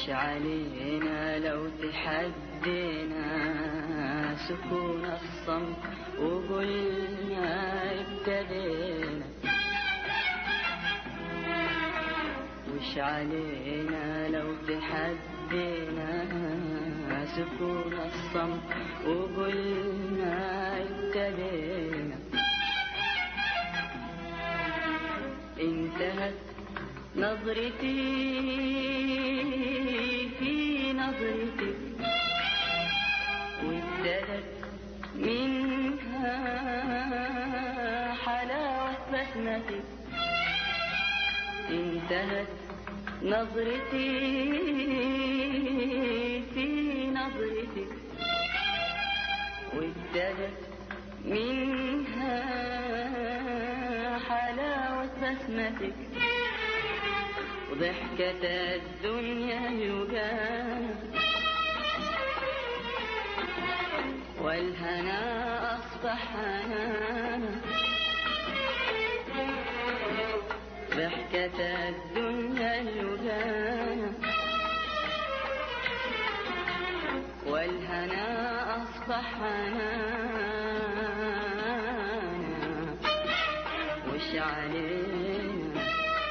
وش علينا لو تحدينا سكون الصمت وقلنا ابتدينا وش علينا لو تحدينا سكون الصمت وقلنا ابتدينا انتهت نظرتي في نظرتك وابتدت منها حلاوة بسمتك انتهت نظرتي في نظرتك وابتدت منها حلاوة بسمتك وضحكة الدنيا يجانا والهنا أصبح هنانا ضحكة الدنيا يجانا والهنا أصبح هنانا وش علينا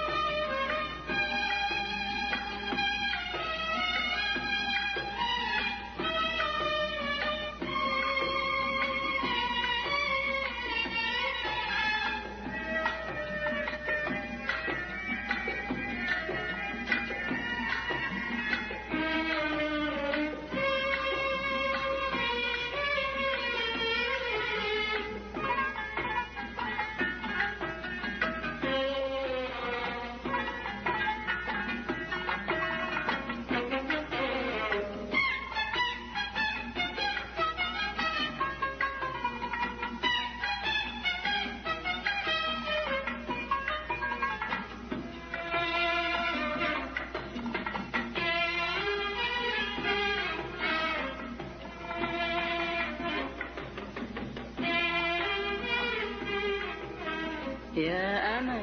يا أمل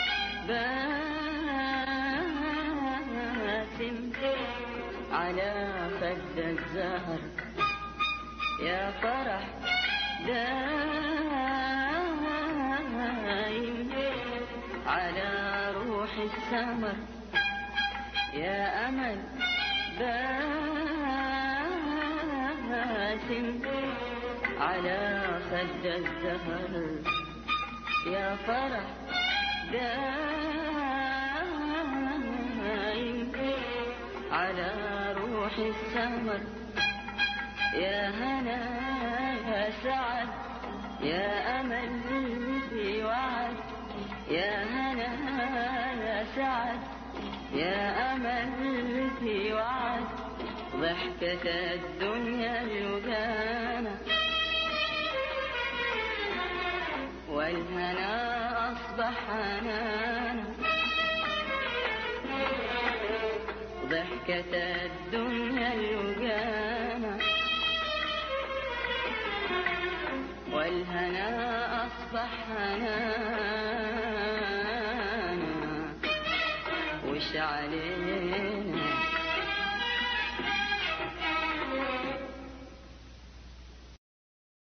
باسم على خد الزهر يا فرح دايم على روح السمر يا أمل باسم على خد الزهر يا فرح دايم على روح السمر يا هنا يا سعد يا أمل في وعد يا هنا يا سعد يا أمل في وعد ضحكة الدنيا يجانا والهنا أصبح حنانا ضحكة الدنيا يجانا والهنا أصبح حنانا وش علينا